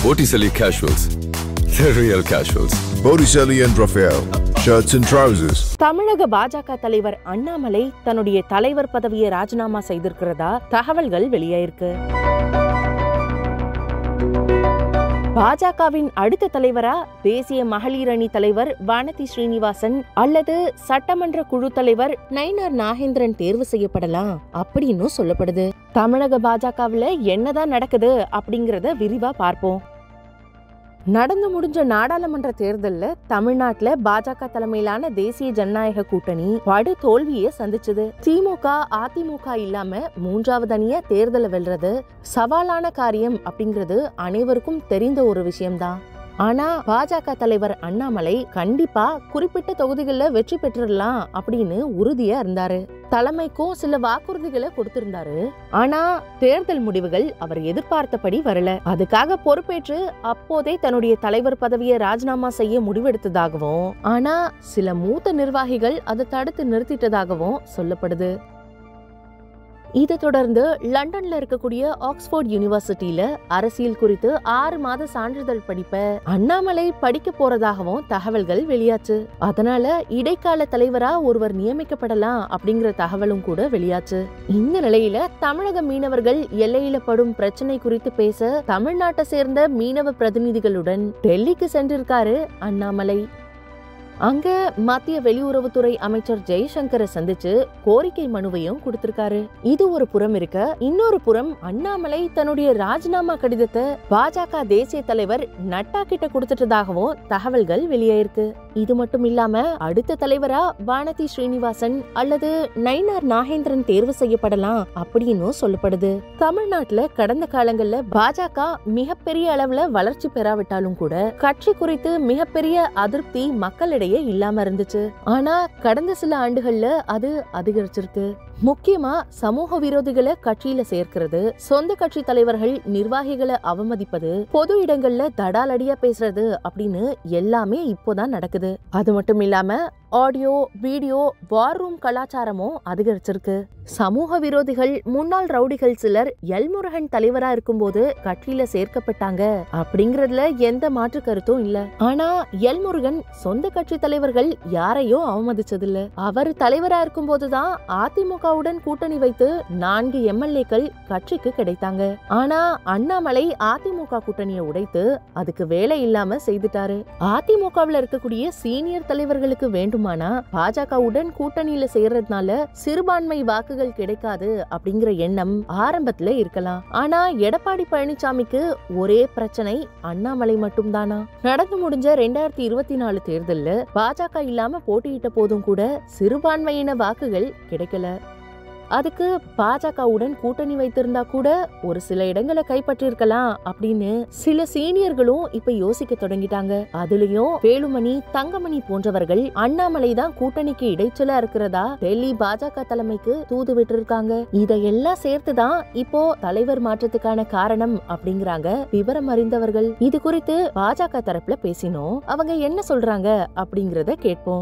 Botticelli Casuals. The real casuals. Botticelli and Raphael, shirts and trousers. தமிழக பாஜக தலைவர் அண்ணாமலை தன்னுடைய தலைவர் பதவியை ராஜினாமா செய்திருக்கிறதா தகவல்கள் வெளியாயிருக்கு பாஜகவின் அடுத்த தலைவரா தேசிய மகளிர் அணி தலைவர் வானதி ஸ்ரீனிவாசன் அல்லது சட்டமன்ற குழு தலைவர் நயினார் நாகேந்திரன் தேர்வு செய்யப்படலாம் அப்படின்னு சொல்லப்படுது தமிழக பாஜகவுல என்னதான் நடக்குது அப்படிங்கறத விரிவா பார்ப்போம் நடந்து முடிஞ்ச நாடாளுமன்ற தேர்தல்ல தமிழ்நாட்டுல பாஜக தலைமையிலான தேசிய ஜனநாயக கூட்டணி படு தோல்வியை சந்திச்சது திமுக அதிமுக இல்லாம மூன்றாவது அணிய தேர்தலை வெல்றது சவாலான காரியம் அப்படிங்கிறது அனைவருக்கும் தெரிந்த ஒரு விஷயம்தான் ஆனா பாஜக தலைவர் அண்ணாமலை கண்டிப்பா குறிப்பிட்ட தொகுதிகளில் வெற்றி பெற்றுடலாம் அப்படின்னு உறுதியா இருந்தாரு தலைமைக்கும் சில வாக்குறுதிகளை கொடுத்திருந்தாரு ஆனா தேர்தல் முடிவுகள் அவர் எதிர்பார்த்தபடி வரல அதுக்காக பொறுப்பேற்று அப்போதே தன்னுடைய தலைவர் பதவியை ராஜினாமா செய்ய முடிவெடுத்ததாகவும் ஆனா சில மூத்த நிர்வாகிகள் அதை தடுத்து நிறுத்திட்டதாகவும் சொல்லப்படுது இதை தொடர்ந்து லண்டன்ல இருக்கக்கூடிய ஆக்ஸ்போர்ட் யூனிவர்சிட்டியில அரசியல் குறித்து ஆறு மாத சான்றிதழ் படிப்ப அண்ணாமலை படிக்க போறதாகவும் தகவல்கள் வெளியாச்சு அதனால இடைக்கால தலைவரா ஒருவர் நியமிக்கப்படலாம் அப்படிங்கிற தகவலும் கூட வெளியாச்சு இந்த நிலையில தமிழக மீனவர்கள் எல்லையில படும் பிரச்சனை குறித்து பேச தமிழ்நாட்டை சேர்ந்த மீனவ பிரதிநிதிகளுடன் டெல்லிக்கு சென்றிருக்காரு அண்ணாமலை அங்க மத்திய வெளியுறவுத்துறை அமைச்சர் ஜெய்சங்கரை சந்திச்சு கோரிக்கை மனுவையும் கொடுத்திருக்காரு இது ஒரு புறம் இருக்க இன்னொரு புறம் அண்ணாமலை தன்னுடைய ராஜினாமா கடிதத்தை பாஜக தேசிய தலைவர் நட்டா கிட்ட கொடுத்துட்டதாகவும் தகவல்கள் வெளியாயிருக்கு இது மட்டும் இல்லாம அடுத்த தலைவரா வானதி ஸ்ரீனிவாசன் அல்லது நயினார் நாகேந்திரன் தேர்வு செய்யப்படலாம் அப்படின்னு சொல்லப்படுது தமிழ்நாட்டுல கடந்த காலங்கள்ல பாஜக மிகப்பெரிய அளவுல வளர்ச்சி பெறாவிட்டாலும் கூட கட்சி குறித்து மிகப்பெரிய அதிருப்தி மக்களிடையே இல்லாம இருந்துச்சு ஆனா கடந்த சில ஆண்டுகள்ல அது அதிகரிச்சிருக்கு முக்கியமா சமூக விரோதிகளை கட்சியில சேர்க்கிறது சொந்த கட்சி தலைவர்கள் நிர்வாகிகளை அவமதிப்பது பொது இடங்கள்ல தடாலடியா பேசுறது அப்படின்னு எல்லாமே இப்போதான் நடக்குது அது மட்டும் இல்லாம ஆடியோ வீடியோ வார் ரூம் கலாச்சாரமும் அதிகரிச்சிருக்கு சமூக விரோதிகள் முன்னாள் ரவுடிகள் சிலர் எல்முருகன் தலைவரா இருக்கும்போது கட்சியில சேர்க்கப்பட்டாங்க அப்படிங்கறதுல எந்த மாற்று கருத்தும் இல்ல ஆனா எல்முருகன் சொந்த கட்சி தலைவர்கள் யாரையும் அவமதிச்சதில்ல அவர் தலைவரா இருக்கும்போதுதான் அதிமுகவுடன் கூட்டணி வைத்து நான்கு எம்எல்ஏக்கள் கட்சிக்கு கிடைத்தாங்க ஆனா அண்ணாமலை அதிமுக கூட்டணியை உடைத்து அதுக்கு வேலை இல்லாம செய்துட்டாரு அதிமுகவுல இருக்கக்கூடிய சீனியர் தலைவர்களுக்கு வேண்டுமானா பாஜகவுடன் கூட்டணியில சேர்றதுனால சிறுபான்மை வாக்குகள் கிடைக்காது அப்படிங்கிற எண்ணம் ஆரம்பத்துல இருக்கலாம் ஆனா எடப்பாடி பழனிசாமிக்கு ஒரே பிரச்சனை அண்ணாமலை மட்டும்தானா நடந்து முடிஞ்ச ரெண்டாயிரத்தி இருபத்தி நாலு தேர்தல்ல பாஜக இல்லாம போட்டியிட்ட போதும் கூட சிறுபான்மையின வாக்குகள் கிடைக்கல அதுக்கு பாஜகவுடன் கூட்டணி வைத்திருந்தா கூட ஒரு சில இடங்களை கைப்பற்றிருக்கலாம் அப்படின்னு சில சீனியர்களும் இப்ப யோசிக்க தொடங்கிட்டாங்க அதுலயும் வேலுமணி தங்கமணி போன்றவர்கள் அண்ணாமலை தான் கூட்டணிக்கு இடைச்சலா இருக்கிறதா டெல்லி பாஜக தலைமைக்கு தூது விட்டு இதையெல்லாம் சேர்த்துதான் இப்போ தலைவர் மாற்றத்துக்கான காரணம் அப்படிங்கிறாங்க விவரம் அறிந்தவர்கள் இது குறித்து பாஜக தரப்புல பேசினோம் அவங்க என்ன சொல்றாங்க அப்படிங்கறத கேட்போம்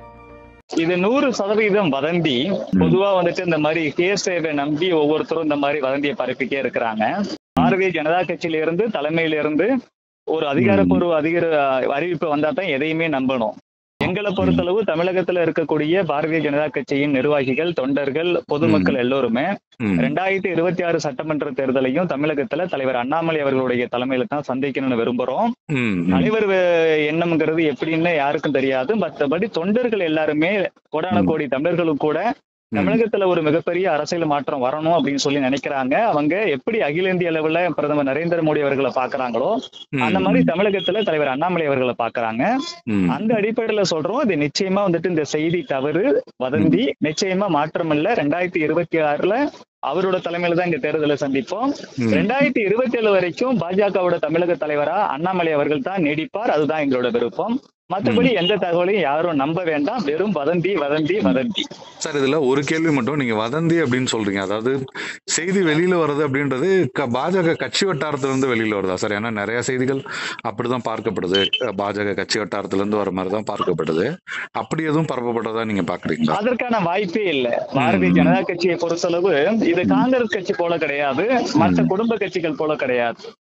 இது நூறு சதவீதம் வதந்தி பொதுவா வந்துட்டு இந்த மாதிரி கேசேவை நம்பி ஒவ்வொருத்தரும் இந்த மாதிரி வதந்தியை பரப்பிட்டே இருக்கிறாங்க பாரதிய ஜனதா கட்சியில இருந்து தலைமையில இருந்து ஒரு அதிகாரப்பூர்வ அதிகார அறிவிப்பு வந்தா தான் எதையுமே நம்பணும் எங்களை பொறுத்தளவு தமிழகத்துல இருக்கக்கூடிய பாரதிய ஜனதா கட்சியின் நிர்வாகிகள் தொண்டர்கள் பொதுமக்கள் எல்லோருமே ரெண்டாயிரத்தி இருபத்தி ஆறு சட்டமன்ற தேர்தலையும் தமிழகத்துல தலைவர் அண்ணாமலை அவர்களுடைய தலைமையில தான் சந்திக்கணும்னு விரும்புறோம் தலைவர் எண்ணம்ங்கிறது எப்படின்னு யாருக்கும் தெரியாது மற்றபடி தொண்டர்கள் எல்லாருமே கோடான கோடி தமிழர்களும் கூட தமிழகத்துல ஒரு மிகப்பெரிய அரசியல் மாற்றம் வரணும் அப்படின்னு சொல்லி நினைக்கிறாங்க அவங்க எப்படி அகில இந்திய அளவுல பிரதமர் நரேந்திர மோடி அவர்களை பாக்குறாங்களோ அந்த மாதிரி தமிழகத்துல தலைவர் அண்ணாமலை அவர்களை பாக்குறாங்க அந்த அடிப்படையில சொல்றோம் இது நிச்சயமா வந்துட்டு இந்த செய்தி தவறு வதந்தி நிச்சயமா மாற்றம் இல்ல ரெண்டாயிரத்தி இருபத்தி ஆறுல அவரோட தலைமையில தான் இங்க தேர்தலை சந்திப்போம் ரெண்டாயிரத்தி இருபத்தி ஏழு வரைக்கும் பாஜகவோட தமிழக தலைவரா அண்ணாமலை அவர்கள் தான் நீடிப்பார் அதுதான் எங்களோட விருப்பம் மற்றபடி எந்த தகவலையும் யாரும் நம்ப வேண்டாம் வெறும் வதந்தி வதந்தி வதந்தி சார் இதுல ஒரு கேள்வி மட்டும் நீங்க வதந்தி அப்படின்னு சொல்றீங்க அதாவது செய்தி வெளியில வருது அப்படின்றது க- பாஜக கட்சி வட்டாரத்துல இருந்து வெளியில வருதா சார் ஏன்னா நிறைய செய்திகள் அப்படிதான் பார்க்கப்படுது அஹ் பாஜக கட்சி வட்டாரத்துல இருந்து வர மாதிரி தான் பார்க்கப்படுது அப்படி எதுவும் பரப்பப்பட்டதா நீங்க பாக்குறீங்களா அதற்கான வாய்ப்பே இல்ல பாரதிய ஜனதா கட்சியை பொறுத்தளவு இது காங்கிரஸ் கட்சி போல கிடையாது மற்ற குடும்ப கட்சிகள் போல கிடையாது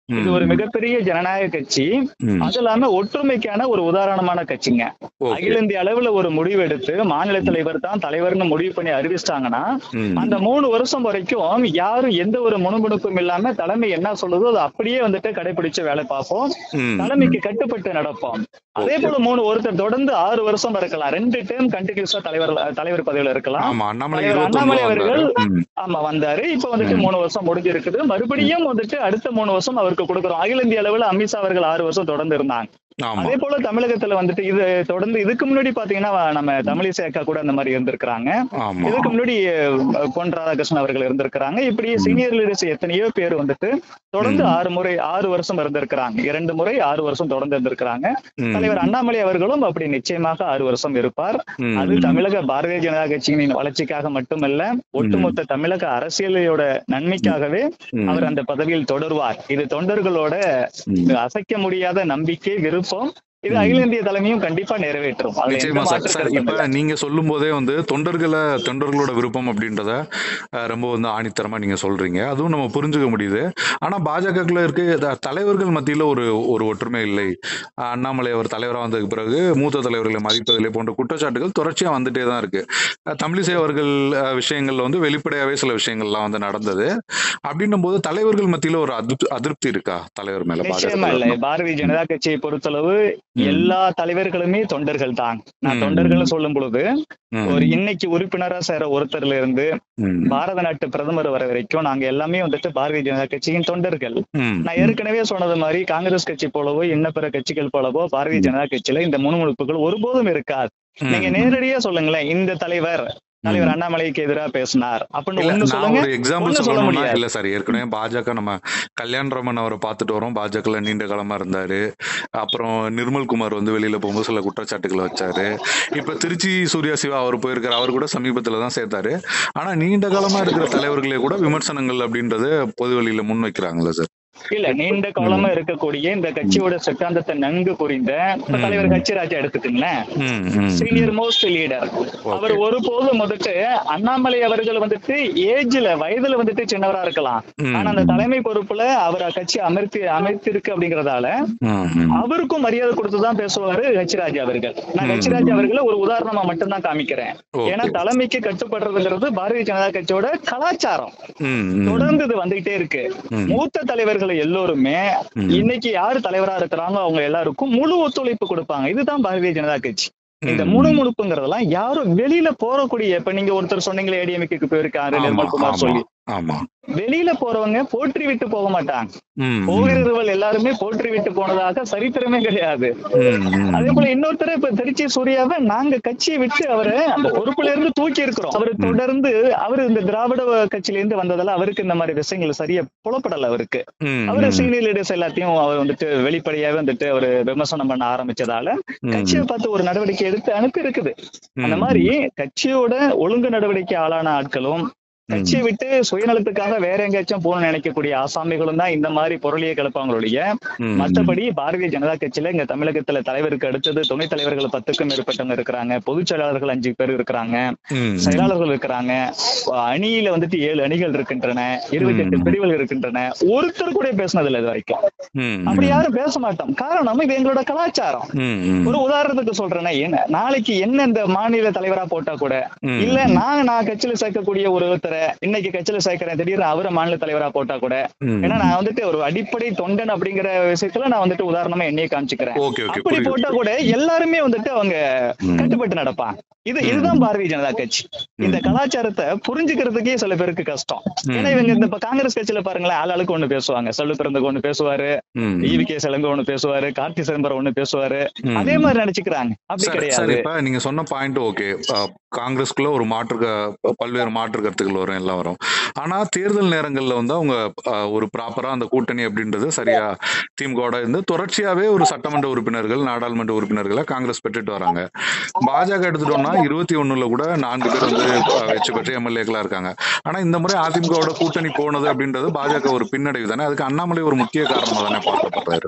இது ஒரு மிகப்பெரிய ஜனநாயக கட்சி ம். அது இல்லாம ஒற்றுமைக்கான ஒரு உதாரணமான கட்சிங்க ஓகே அகில இந்திய அளவுல ஒரு முடிவு எடுத்து மாநில தலைவர் தான் தலைவர்னு முடிவு பண்ணி அறிவிச்சிட்டாங்கன்னா ம். அந்த மூணு வருஷம் வரைக்கும் யாரும் எந்த ஒரு முணுமுணுப்பும் இல்லாம தலைமை என்ன சொல்லுதோ அதை அப்படியே வந்துட்டு கடைபிடிச்சு வேலை பார்ப்போம் ம். தலைமைக்கு கட்டுப்பட்டு நடப்போம் அதே போல மூணு ஒருத்தர் தொடர்ந்து ஆறு வருஷம் இருக்கலாம் ரெண்டு டேர்ம் கண்டினியூஸா தலைவர் தலைவர் பதவியில இருக்கலாம் ஆமா அண்ணாமலை தலைவர் இருபத்தி அண்ணாமலை அவர்கள் ம். ஆமா வந்தாரு இப்ப வந்துட்டு மூணு வருஷம் முடிஞ்சிருக்குது மறுபடியும் வந்துட்டு அடுத்த மூணு வருஷம் அவருக்கு கொடுக்குறோம் அகில இந்திய அளவுல அமித்ஷா அவர்கள் ஆறு வருஷம் தொடர்ந்து இருந்தாங்க ஆமா அதே போல தமிழகத்துல வந்துட்டு இது தொடர்ந்து இதுக்கு முன்னாடி பாத்தீங்கன்னா நம்ம தமிழிசை அக்கா கூட அந்த மாதிரி இருந்திருக்கிறாங்க ஆமா இதுக்கு முன்னாடி அஹ், பொன் ராதாகிருஷ்ணன் அவர்கள் இருந்திருக்கிறாங்க இப்படி சீனியர் லீடர்ஸ் எத்தனையோ பேர் வந்துட்டு தொடர்ந்து ம். ஆறு முறை ஆறு வருஷம் இருந்திருக்கிறாங்க இரண்டு முறை ஆறு வருஷம் தொடர்ந்து இருந்திருக்கிறாங்க ம். தலைவர் அண்ணாமலை அவர்களும் அப்படி நிச்சயமாக ஆறு வருஷம் இருப்பார் ம். அது தமிழக பாரதிய ஜனதா கட்சியின் வளர்ச்சிக்காக மட்டுமல்ல ஒட்டுமொத்த தமிழக அரசியலோட நன்மைக்காகவே ம். அவர் அந்த பதவியில் தொடருவார் இது தொண்டர்களோட ம். அசைக்க முடியாத நம்பிக்கை விருப்பம் இது ம். அகில இந்திய தலைமையும் கண்டிப்பா நிறைவேற்றும் அதுல எந்த நிச்சயமா சார் மாற்று சார் கருத்தும் இப்ப இல்லை. நீங்க சொல்லும் போதே வந்து தொண்டர்களை தொண்டர்களோட விருப்பம் அப்படின்றத அஹ், ரொம்ப வந்து ஆணித்தரமா நீங்க சொல்றீங்க அதுவும் நம்ம புரிஞ்சுக்க முடியுது ஆனா பாஜகக்குள்ள இருக்க த- தலைவர்கள் மத்தியில ஒரு ஒரு ஒற்றுமை இல்லை அஹ், அண்ணாமலை அவர் தலைவரா வந்ததுக்கு பிறகு மூத்த தலைவர்களை மதிப்பதில்லை போன்ற குற்றச்சாட்டுகள் தொடர்ச்சியா வந்துட்டே தான் இருக்கு அஹ், தமிழிசை அவர்கள் அஹ், விஷயங்கள்ல வந்து வெளிப்படையாவே சில விஷயங்கள்லாம் வந்து நடந்தது அப்படின்னும் போது தலைவர்கள் மத்தியில ஒரு அதிருப்தி அதிருப்தி இருக்கா தலைவர் மேல நிச்சயமா பாஜக இல்ல பாரதிய ஜனதா கட்சியை பொறுத்தளவு எல்லா தலைவர்களுமே தொண்டர்கள் தான் நான் ம். தொண்டர்கள் சொல்லும் பொழுது ம், ஒரு இன்னைக்கு உறுப்பினரா சேர ஒருத்தர்ல இருந்து ம், பாரத நாட்டு பிரதமர் வர வரைக்கும் நாங்க எல்லாமே வந்துட்டு பாரதிய ஜனதா கட்சியின் தொண்டர்கள் ம், நான் ஏற்கனவே சொன்னது மாதிரி காங்கிரஸ் கட்சி போலவோ இன்ன பிற கட்சிகள் போலவோ பாரதிய ஜனதா கட்சியில இந்த முணுமுணுப்புகள் ஒருபோதும் இருக்காது ம். நீங்க நேரடியா சொல்லுங்களேன் இந்த தலைவர் தலைவர் அண்ணாமலைக்கு எதிராக பேசினார் அப்படின்னு இல்ல, ஒண்ணு நான் சொல்லுங்க ஒரு எக்ஸாம்பிள் ஒண்ணு சொல்ல சொல்லணும்னா முடியாது இல்ல சார் ஏற்கனவே பாஜக நம்ம கல்யாணராமன் அவரை பார்த்துட்டு வரோம் பாஜகல நீண்ட காலமா இருந்தாரு அப்புறம் நிர்மல் குமார் வந்து வெளியில போகும்போது சில குற்றச்சாட்டுகளை வச்சாரு இப்ப திருச்சி சூர்யா சிவா அவர் போயிருக்காரு அவர் கூட சமீபத்துல தான் சேர்த்தாரு ஆனா நீண்ட காலமா இருக்கிற தலைவர்களே கூட விமர்சனங்கள் அப்படின்றது பொது வெளியில முன் வைக்கிறாங்கல்ல சார் இல்ல நீண்ட காலமா இருக்கக்கூடிய இந்த கட்சியோட சித்தாந்தத்தை நன்கு புரிந்த இப்ப தலைவர் கட்சிராஜா எடுத்துக்கீங்களேன் ம், ம், சீனியர் மோஸ்ட் லீடர் அவர் ஒருபோதும் வந்துட்டு அண்ணாமலை அவர்கள் வந்துட்டு ஏஜ்ல வயதுல வந்துட்டு சின்னவரா இருக்கலாம் ம், ஆனா அந்த தலைமை பொறுப்புல அவர் கட்சி அமர்த்தி அமைத்திருக்கு அப்படிங்கறதால ம், ம். அவருக்கும் மரியாதை கொடுத்துதான் பேசுவாரு ஹெச்ராஜ் அவர்கள் நான் ஹெச்ராஜ் அவர்களை ஒரு உதாரணமா மட்டும்தான் காமிக்கிறேன் Okay. ஏன்னா தலைமைக்கு கட்டுப்படுறதுங்கிறது பாரதிய ஜனதா கட்சியோட கலாச்சாரம் ம், ம். தொடர்ந்து இது வந்துகிட்டே இருக்கு ம். மூத்த தலைவர்கள் எல்லோருமே ம். இன்னைக்கு யாரு தலைவரா இருக்கிறாங்களோ அவங்க எல்லாருக்கும் முழு ஒத்துழைப்பு கொடுப்பாங்க இதுதான் பாரதிய ஜனதா கட்சி இந்த ம். முணுமுணுப்புங்கிறதெல்லாம் யாரும் வெளியில போறக்கூடிய இப்ப நீங்க ஒருத்தர் சொன்னீங்களே ஏடிஎம்கேக்கு போயிருக்காரு ஆமா, நிர்மல் குமார் ஆமா, சொல்லி ஆமா வெளியில போறவங்க போற்றி விட்டு போக மாட்டாங்க ம், ம், போகிறவர்கள் எல்லாருமே போற்றி விட்டு போனதாக சரித்திரமே கிடையாது ம், ம். அதே போல இன்னொருத்தர் இப்ப திருச்சி சூர்யாவை நாங்க கட்சியை விட்டு அவரை அந்த பொறுப்புல இருந்து தூக்கி இருக்கிறோம் அவர் தொடர்ந்து அவர் இந்த திராவிட கட்சியில இருந்து வந்ததால அவருக்கு இந்த மாதிரி விஷயங்கள் சரியா புலப்படல அவருக்கு ம், அவரு ம், சீனியர் லீடர்ஸ் எல்லாத்தையும் அவர் வந்துட்டு வெளிப்படையாவே வந்துட்டு அவரு விமர்சனம் பண்ண ஆரம்பிச்சதால ம், கட்சியை பார்த்து ஒரு நடவடிக்கை எடுத்து அனுப்பி இருக்குது அந்த ம். மாதிரி கட்சியோட ஒழுங்கு நடவடிக்கை ஆளான ஆட்களும் கட்சியை விட்டு சுயநலத்துக்காக வேற எங்கேயாச்சும் போகணும்னு நினைக்கக்கூடிய ஆசாமிகளும் தான் இந்த மாதிரி பொருளியை கிளப்பாங்களுடைய ம், மற்றபடி பாரதிய ஜனதா கட்சியில இங்க தமிழகத்துல தலைவருக்கு அடுத்தது துணைத் தலைவர்கள் பத்துக்கும் மேற்பட்டவங்க இருக்கிறாங்க பொதுச் செயலாளர்கள் அஞ்சு பேர் இருக்கிறாங்க ம், செயலாளர்கள் இருக்கிறாங்க அணியில வந்துட்டு ஏழு அணிகள் இருக்கின்றன இருபத்தி எட்டு ம். பிரிவுகள் இருக்கின்றன ஒருத்தர் கூட பேசினது இல்லை இது வரைக்கும் ம், அப்படி யாரும் பேச மாட்டோம் காரணம் இது எங்களோட கலாச்சாரம் ம், ம். ஒரு உதாரணத்துக்கு சொல்றேன்னா என்ன நாளைக்கு என்ன இந்த மாநில தலைவரா போட்டா கூட ம். இல்ல நான் நான் கட்சியில சேர்க்கக்கூடிய ஒரு ஒருத்தரை இன்னைக்கு கட்சியில சேர்க்கிறேன் திடீர்னு அவரை மாநில தலைவரா போட்டா கூட ம். ஏன்னா நான் வந்துட்டு ஒரு அடிப்படை தொண்டன் அப்படிங்கிற விஷயத்துல நான் வந்துட்டு உதாரணமா என்னையே காமிச்சுக்கிறேன் ஓகே ஓகே அப்படி புரியுது போட்டா கூட எல்லாருமே வந்துட்டு அவங்க ம். கட்டுப்பட்டு நடப்பாங்க இது ம். இதுதான் பாரதிய ஜனதா கட்சி இந்த ம். கலாச்சாரத்தை புரிஞ்சுக்கிறதுக்கே சில பேருக்கு கஷ்டம் ம். ஏன்னா இவங்க இந்த இப்ப காங்கிரஸ் கட்சியில பாருங்களேன் ஆளாளுக்கு ஒண்ணு பேசுவாங்க செல்வ பிறந்தக்கு ஒண்ணு பேசுவாரு ம். ஈவி கே சிலம்பு ஒண்ணு பேசுவாரு கார்த்தி சிதம்பரம் ஒண்ணு பேசுவாரு ம். அதே மாதிரி நினைச்சுக்கிறாங்க அப்படி சரி சரி கிடையாது இப்ப நீங்க சொன்ன பாயிண்ட் ஓகே காங்கிரஸ்குள்ள ஒரு மாற்று க- பல்வேறு மாற்று கருத்துக்கள் வரும் எல்லாம் வரும் ஆனா தேர்தல் நேரங்கள்ல வந்து அவங்க அஹ், ஒரு ப்ராப்பரா அந்த கூட்டணி அப்படின்றது சரியா திமுகவோட இருந்து தொடர்ச்சியாவே ஒரு சட்டமன்ற உறுப்பினர்கள் நாடாளுமன்ற உறுப்பினர்களை காங்கிரஸ் பெற்றுட்டு வராங்க பாஜக எடுத்துட்டோம்னா இருபத்தி ஒண்ணுல கூட நான்கு பேர் வந்து அஹ், வெற்றி பெற்று எம்எல்ஏக்களா இருக்காங்க ஆனா இந்த முறை அதிமுகவோட கூட்டணி போனது அப்படின்றது பாஜக ஒரு பின்னடைவு தானே அதுக்கு அண்ணாமலை ஒரு முக்கிய காரணமா தானே பார்க்கப்படுறாரு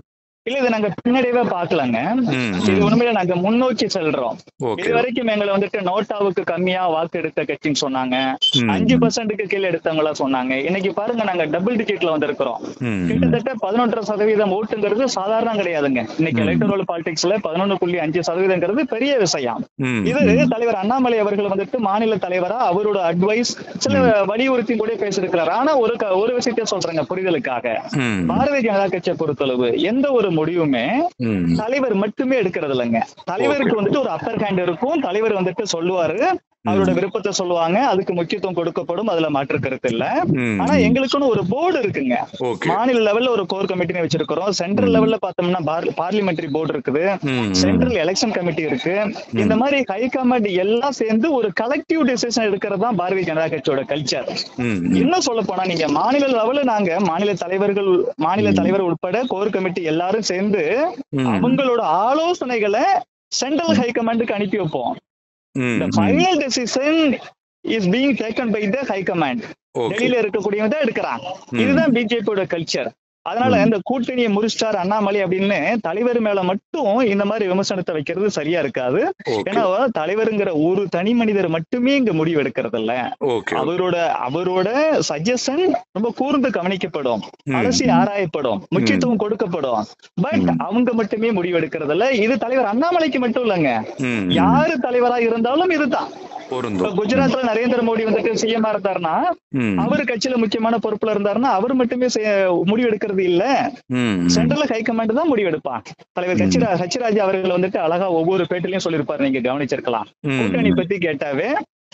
இல்ல இது நாங்க பின்னடைவே பாக்கலங்க ம், இது ம். உண்மையில நாங்க முன்னோக்கி செல்றோம் ஓகே இது வரைக்கும் எங்களை வந்துட்டு நோட்டாவுக்கு கம்மியா வாக்கு எடுத்த கட்சின்னு சொன்னாங்க ம். அஞ்சு பர்சன்ட்டுக்கு கீழே எடுத்தவங்களா சொன்னாங்க இன்னைக்கு பாருங்க நாங்க டபுள் டிஜிட்ல வந்திருக்கிறோம் ம், கிட்டத்தட்ட பதினொன்றரை சதவீதம் ஓட்டுங்கிறது சாதாரண கிடையாதுங்க இன்னைக்கு எலக்ட்ரல் பாலிடிக்ஸ்ல பதினொன்று புள்ளி அஞ்சு சதவீதங்கிறது பெரிய விஷயம் ம், இது தலைவர் அண்ணாமலை அவர்கள் வந்துட்டு மாநில தலைவரா அவரோட அட்வைஸ் சில வலியுறுத்தி கூட பேசியிருக்கிறார் ஆனா ஒரு க- ஒரு விஷயத்த சொல்றேங்க புரிதலுக்காக ம், பாரதிய ஜனதா கட்சியை பொறுத்தளவு எந்த ஒரு முடிவுமே ம். தலைவர் மட்டுமே எடுக்கிறது இல்லைங்க தலைவருக்கு வந்துட்டு ஒரு அப்பர் ஹேண்ட் இருக்கும் தலைவர் வந்துட்டு சொல்லுவாரு அவரோட விருப்பத்தை சொல்லுவாங்க அதுக்கு முக்கியத்துவம் கொடுக்கப்படும் அதுல மாற்று கருத்து இல்ல ம். ஆனா எங்களுக்குன்னு ஒரு போர்டு இருக்குங்க ஓகே மாநில லெவல்ல ஒரு கோர் கமிட்டின்னு வச்சிருக்கிறோம் சென்ட்ரல் லெவல்ல பார்த்தோம்னா பார்லிமெண்டரி போர்டு இருக்குது ம், சென்ட்ரல் எலெக்ஷன் கமிட்டி இருக்கு இந்த மாதிரி ஹை கமாண்ட் எல்லாம் சேர்ந்து ஒரு கலெக்டிவ் டிசிஷன் எடுக்கிறது தான் பாரதிய ஜனதா கட்சியோட கல்ச்சர் ம், இன்னும் சொல்ல போனா நீங்க மாநில லெவல்ல நாங்க மாநில தலைவர்கள் மாநில தலைவர் உட்பட கோர் கமிட்டி எல்லாரும் சேர்ந்து ம். அவங்களோட ஆலோசனைகளை சென்ட்ரல் ஹை கமாண்டுக்கு அனுப்பி வைப்போம் ம், the ம். Final decision is being taken by the high command okay டெல்லியில இருக்கக்கூடியவங்க தான் எடுக்கிறாங்க இதுதான் பிஜேபியோட கல்ச்சர் அதனால இந்த கூட்டணியை முறிச்சிட்டார் அண்ணாமலை அப்படின்னு தலைவர் மேல மட்டும் இந்த மாதிரி விமர்சனத்தை வைக்கிறது சரியா இருக்காது ஓகே ஏன்னா தலைவருங்கிற ஒரு தனி மனிதர் மட்டுமே இங்க முடிவு எடுக்கிறது இல்ல ஓகே அவரோட அவரோட சஜஷன் ரொம்ப கூர்ந்து கவனிக்கப்படும் ம். அலசி ஆராயப்படும் முக்கியத்துவம் கொடுக்கப்படும் பட் அவங்க மட்டுமே முடிவு எடுக்கிறது இல்ல இது தலைவர் அண்ணாமலைக்கு மட்டும் இல்லைங்க ம், ம். யாரு தலைவரா இருந்தாலும் இதுதான் இப்ப பொருந்தும் குஜராத்ல நரேந்திர மோடி வந்துட்டு சிஎம் இருந்தாருன்னா ம், அவர் கட்சியில முக்கியமான பொறுப்புல இருந்தாருன்னா அவர் மட்டுமே செய்ய- முடிவு எடுக்கிறது இல்ல ம், ம். சென்ட்ரல் ஹை கமாண்ட் தான் முடிவு எடுப்பான் தலைவர் கச்சிரா ஹச்சிராஜ் அவர்கள் வந்துட்டு அழகா ஒவ்வொரு பேட்டிலையும் சொல்லியிருப்பாரு நீங்க கவனிச்சிருக்கலாம் ம், கூட்டணி பத்தி கேட்டாவே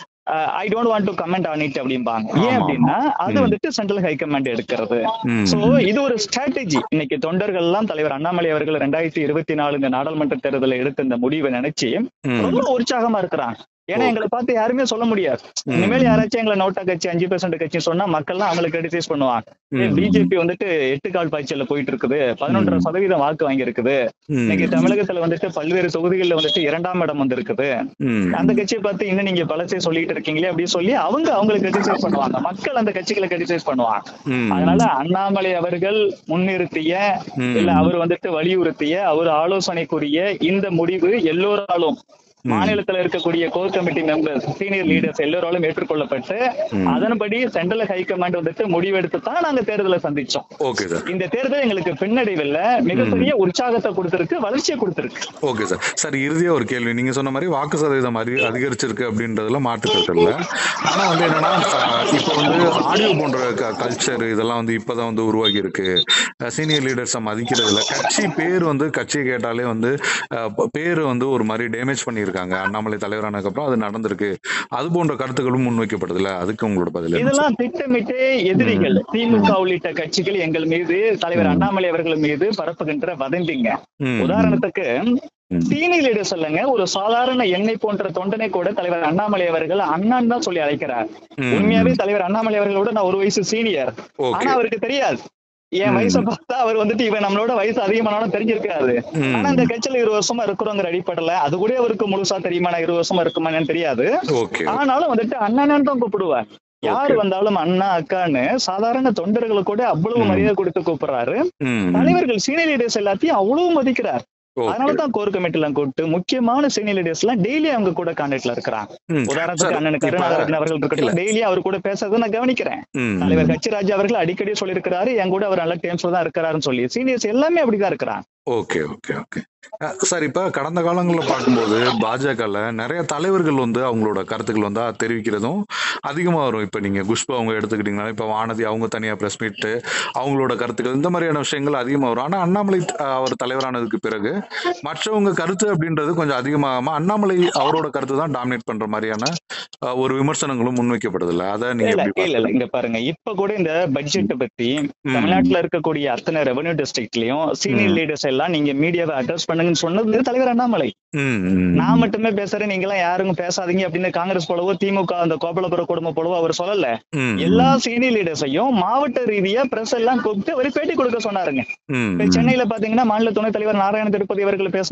I don't want to comment on it அப்படிம்பாங்க ஏன் ஆமா, அப்படின்னா அது ம். வந்துட்டு சென்ட்ரல் ஹை கமாண்ட் எடுக்கிறது ம், சோ இது ஒரு ஸ்ட்ராட்டஜி இன்னைக்கு தொண்டர்கள் எல்லாம் தலைவர் அண்ணாமலை அவர்கள் ரெண்டாயிரத்தி இருபத்தி நாலு இந்த நாடாளுமன்ற தேர்தலில் எடுத்த இந்த முடிவை நினைச்சு ம். ரொம்ப உற்சாகமா இருக்கிறாங்க ஏன்னா எங்களை பார்த்து யாருமே சொல்ல முடியாது இனிமேல் யாராச்சும் எங்களை நோட்டா கட்சி அஞ்சு பெர்சென்ட் கட்சி சொன்னா மக்கள்லாம் அவங்களுக்கு கிரிட்டிசைஸ் பண்ணுவாங்க ம். பிஜேபி வந்துட்டு எட்டு கால் பாய்ச்சல்ல போயிட்டு இருக்குது பதினொன்றரை சதவீதம் வாக்கு வாங்கி இருக்குது ம், இன்னைக்கு தமிழகத்துல வந்துட்டு பல்வேறு தொகுதிகளில் வந்துட்டு இரண்டாம் இடம் வந்திருக்குது ம். அந்த கட்சியை பார்த்து இன்னும் நீங்க பலசே சொல்லிட்டு இருக்கீங்களே அப்படின்னு சொல்லி அவங்க அவங்களுக்கு கிரிட்டிசைஸ் பண்ணுவாங்க மக்கள் அந்த கட்சிகளை கிரிட்டிசைஸ் பண்ணுவாங்க ம். அதனால அண்ணாமலை அவர்கள் முன்னிறுத்திய ம். இல்ல அவர் வந்துட்டு வலியுறுத்திய அவர் ஆலோசனைக்குரிய இந்த முடிவு எல்லோராலும் மாநிலத்துல இருக்கக்கூடிய core committee members senior leaders எல்லோராலும் ஏற்றுக்கொள்ளப்பட்டு அதன்படி சென்ட்ரல் ஹை கமாண்ட் வந்துட்டு முடிவெடுத்து தான் நாங்க தேர்தலை சந்திச்சோம் ஓகே சார் இந்த தேர்தல் எங்களுக்கு பின்னடைவில் மிகப்பெரிய உற்சாகத்தை கொடுத்திருக்கு வளர்ச்சியை கொடுத்திருக்கு ஓகே சார் சார் இறுதியா ஒரு கேள்வி நீங்க சொன்ன மாதிரி வாக்கு சதவீதம் அதி அதிகரிச்சிருக்கு அப்படின்றதுல மாற்று கருத்து இல்ல ஆனா வந்து என்னன்னா அஹ், இப்போ வந்து ஆடியோ போன்ற கல்ச்சர் இதெல்லாம் வந்து இப்பதான் வந்து உருவாகி இருக்கு சீனியர் லீடர்ஸை மதிக்கிறதுல கட்சி பேர் வந்து கட்சியை கேட்டாலே வந்து அஹ், ப- பேர் வந்து ஒரு மாதிரி டேமேஜ் பண்ணியிருக்காங்க அண்ணாமலை தலைவரானதுக்கு அப்புறம் அது நடந்திருக்கு அது போன்ற கருத்துக்களும் முன்வைக்கப்படுதுல அதுக்கு உங்களோட பதில் என்ன? இதெல்லாம் திட்டமிட்டு எதிரிகள் திமுக உள்ளிட்ட கட்சிகள் எங்கள் மீது தலைவர் அண்ணாமலை அவர்கள் மீது பரப்புகின்ற வதந்திங்க ம். உதாரணத்துக்கு ம். சீனி லீடர் சொல்லுங்க ஒரு சாதாரண எண்ணெய் போன்ற தொண்டனை கூட தலைவர் அண்ணாமலை அவர்கள் அண்ணான் தான் சொல்லி அழைக்கிறார் ம். உண்மையாவே தலைவர் அண்ணாமலை அவர்களோட நான் ஒரு வயசு சீனியர் ஓகே ஆனா அவருக்கு தெரியாது என் வயசை பார்த்தா அவர் வந்துட்டு இவன் நம்மளோட வயசு அதிகமானாலும் தெரிஞ்சிருக்காது ம். ஆனா இந்த கட்சியில இருபது வருஷமா இருக்கிறோங்கிற அடிப்படையில அது கூட அவருக்கு முழுசா தெரியுமா நான் இருபது வருஷமா இருக்குமா என்னன்னு தெரியாது ஓகே ஆனாலும் வந்துட்டு அண்ணன் தான் கூப்பிடுவார் யார் Okay. வந்தாலும் அண்ணா அக்கான்னு சாதாரண தொண்டர்களுக்கு கூட அவ்வளவு ம். மரியாதை கொடுத்து கூப்பிடுறாரு ம். தலைவர்கள் சீனியர் லீடர்ஸ் எல்லாத்தையும் அவ்வளவு மதிக்கிறார் ஓகே. அதனாலதான் கோர் கமிட்டி எல்லாம் கூப்பிட்டு முக்கியமான சீனியர் லீடர்ஸ் எல்லாம் டெய்லி அவங்க கூட கான்டாக்ட்ல இருக்கிறாங்க ம். உதாரணத்துக்கு சார், அண்ணன் இப்ப- கருணாகரன் அவர்கள் இல்ல. இருக்கட்டும் டெய்லி அவர் கூட பேசுறதை நான் கவனிக்கிறேன் ம். தலைவர் கட்சிராஜ் அவர்கள் அடிக்கடி சொல்லியிருக்கிறாரு என் கூட அவர் நல்ல டேம்ஸ்ல தான் இருக்கிறாருன்னு சொல்லி சீனியர்ஸ் எல்லாமே அப்படிதான் இருக்கிறாங்க okay okay okay ah sir இப்ப கடந்த காலங்களில் பார்க்கும்போது பாஜகல நிறைய தலைவர்கள் வந்து அவங்களோட கருத்துக்கள் வந்து தெரிவிக்கிறதும் அதிகமா வரும் இப்ப நீங்க குஷ்பு அவங்க எடுத்துக்கிட்டீங்கன்னா இப்ப வானதி அவங்க தனியா பிரஸ் மீட் அவங்களோட கருத்துக்கள் இந்த மாதிரியான விஷயங்கள் அதிகமா வரும் ஆனா அண்ணாமலை அஹ், அவர் தலைவரானதுக்கு பிறகு மற்றவங்க கருத்து அப்படின்றது கொஞ்சம் அதிகமாகாம அண்ணாமலை அவரோட கருத்து தான் டாமினேட் பண்ற மாதிரியான அஹ், ஒரு விமர்சனங்களும் முன்வைக்கப்படுது இல்ல அதை நீங்க இல்ல எப்படி இல்ல இல்ல இங்க பாருங்க இப்ப கூட இந்த பட்ஜெட் பத்தி தமிழ்நாட்டுல இருக்கக்கூடிய அத்தனை ரெவன்யூ டிஸ்ட்ரிக்ட்லயும் சீனியர் லீடர்ஸ் எல்லாம் நீங்க மீடியாவை அட்ரஸ் பண்ணுங்கன்னு சொன்னது தலைவர் அண்ணாமலை ம், ம், நான் மட்டுமே பேசுறேன் நீங்க எல்லாம் யாரும் பேசாதீங்க அப்படின்னு காங்கிரஸ் போலவோ திமுக அந்த கோபாலபுர குடும்பம் போலவோ அவர் சொல்லல ம், எல்லா சீனியர் லீடர்ஸையும் மாவட்ட ரீதியா பிரஸ் எல்லாம் கூப்பிட்டு அவர் பேட்டி கொடுக்க சொன்னாருங்க ம், இப்ப சென்னையில பாத்தீங்கன்னா மாநில துணைத் தலைவர் நாராயண திருப்பதி அவர்கள் பேசினாங்க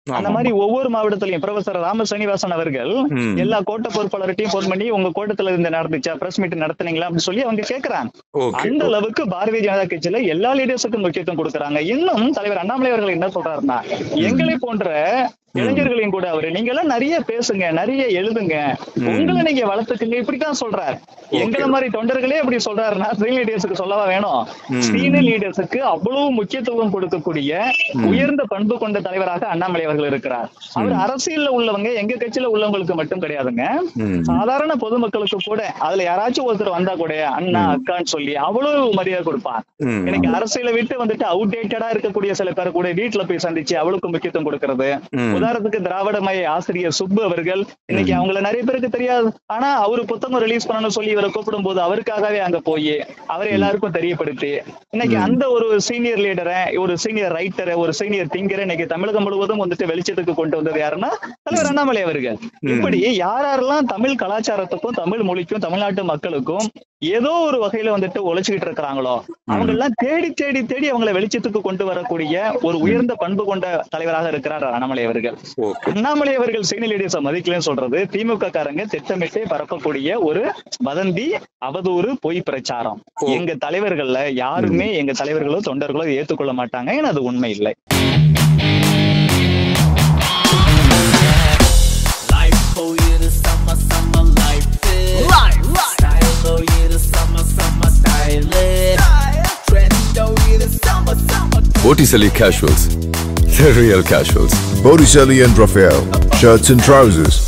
அந்த ஆமா. மாதிரி ஒவ்வொரு மாவட்டத்திலையும் ப்ரொஃபசர் ராம சீனிவாசன் அவர்கள் ம். எல்லா கோட்ட பொறுப்பாளர்கிட்டையும் போன் பண்ணி உங்க கோட்டத்துல இருந்து நடந்துச்சா பிரஸ் மீட் நடத்துனீங்களா அப்படின்னு சொல்லி அவங்க கேக்குறாங்க ஓகே அந்த அளவுக்கு பாரதிய ஜனதா கட்சியில எல்லா லீடர்ஸுக்கும் முக்கியத்துவம் கொடுக்கறாங்க இன்னும் தலைவர் அண்ணாமலை அவர்கள் என்ன சொல்றாருன்னா எங்களை போன்ற இளைஞர்களையும் கூட அவரு நீங்க எல்லாம் நிறைய பேசுங்க நிறைய எழுதுங்க உங்களை நீங்க வளர்த்துக்குங்க இப்படித்தான் சொல்றாரு எங்களை மாதிரி தொண்டர்களே அப்படி சொல்றாருன்னா சீனியர் லீடர்ஸுக்கு சொல்லவா வேணும் சீனியர் லீடர்ஸுக்கு அவ்வளவு முக்கியத்துவம் கொடுக்கக்கூடிய உயர்ந்த பண்பு கொண்ட தலைவராக அண்ணாமலை அவர்கள் இருக்கிறார் அவர் அரசியல்ல உள்ளவங்க எங்க கட்சியில உள்ளவங்களுக்கு மட்டும் கிடையாதுங்க ம். சாதாரண பொதுமக்களுக்கு கூட அதுல யாராச்சும் ஒருத்தர் வந்தா கூட அண்ணா அக்கான்னு சொல்லி அவ்வளவு மரியாதை கொடுப்பார் ம். இன்னைக்கு அரசியல விட்டு வந்துட்டு அவுடேட்டடா இருக்கக்கூடிய சில பேர் கூட வீட்டுல போய் சந்திச்சு அவளுக்கு முக்கியத்துவம் கொடுக்கறது ம். உதாரணத்துக்கு திராவிட மைய ஆசிரியர் சுப்பு அவர்கள் இன்னைக்கு அவங்கள நிறைய பேருக்கு தெரியாது ஆனா அவரு புத்தகம் ரிலீஸ் பண்ணணும்னு சொல்லி இவரை கூப்பிடும் போது அவருக்காகவே அங்க போய் அவரை எல்லாருக்கும் தெரியப்படுத்தி இன்னைக்கு அந்த ஒரு சீனியர் லீடரை ஒரு சீனியர் ரைட்டரை ஒரு சீனியர் திங்கரை இன்னைக்கு தமிழகம் முழுவதும் வந்துட்டு வெளிச்சத்துக்கு கொண்டு வந்தது யாருன்னா தலைவர் அண்ணாமலை அவர்கள் இப்படி யார் யாரெல்லாம் தமிழ் கலாச்சாரத்துக்கும் தமிழ் மொழிக்கும் தமிழ்நாட்டு மக்களுக்கும் ஏதோ ஒரு வகையில வந்துட்டு உழைச்சுக்கிட்டு இருக்கிறாங்களோ அவங்க எல்லாம் தேடி தேடி தேடி அவங்களை வெளிச்சத்துக்கு கொண்டு வரக்கூடிய ஒரு உயர்ந்த பண்பு கொண்ட தலைவராக இருக்கிறார் அண்ணாமலை அவர்கள் ஓகே அண்ணாமலை அவர்கள் சீனியர் லீடர்ஸை மதிக்கலன்னு சொல்றது திமுக காரங்க திட்டமிட்டு பரப்பக்கூடிய ஒரு வதந்தி அவதூறு பொய் பிரச்சாரம் எங்க தலைவர்கள்ல யாருமே எங்க தலைவர்களோ தொண்டர்களோ இதை ஏத்துக்கொள்ள மாட்டாங்க ஏன்னா அது உண்மை இல்லை Life for you the summer, summer life is. Life, Style for you the summer, summer style is. Trend for you the summer, summer. Botticelli Casuals. The real casuals. Botticelli and Raphael, shirts and trousers.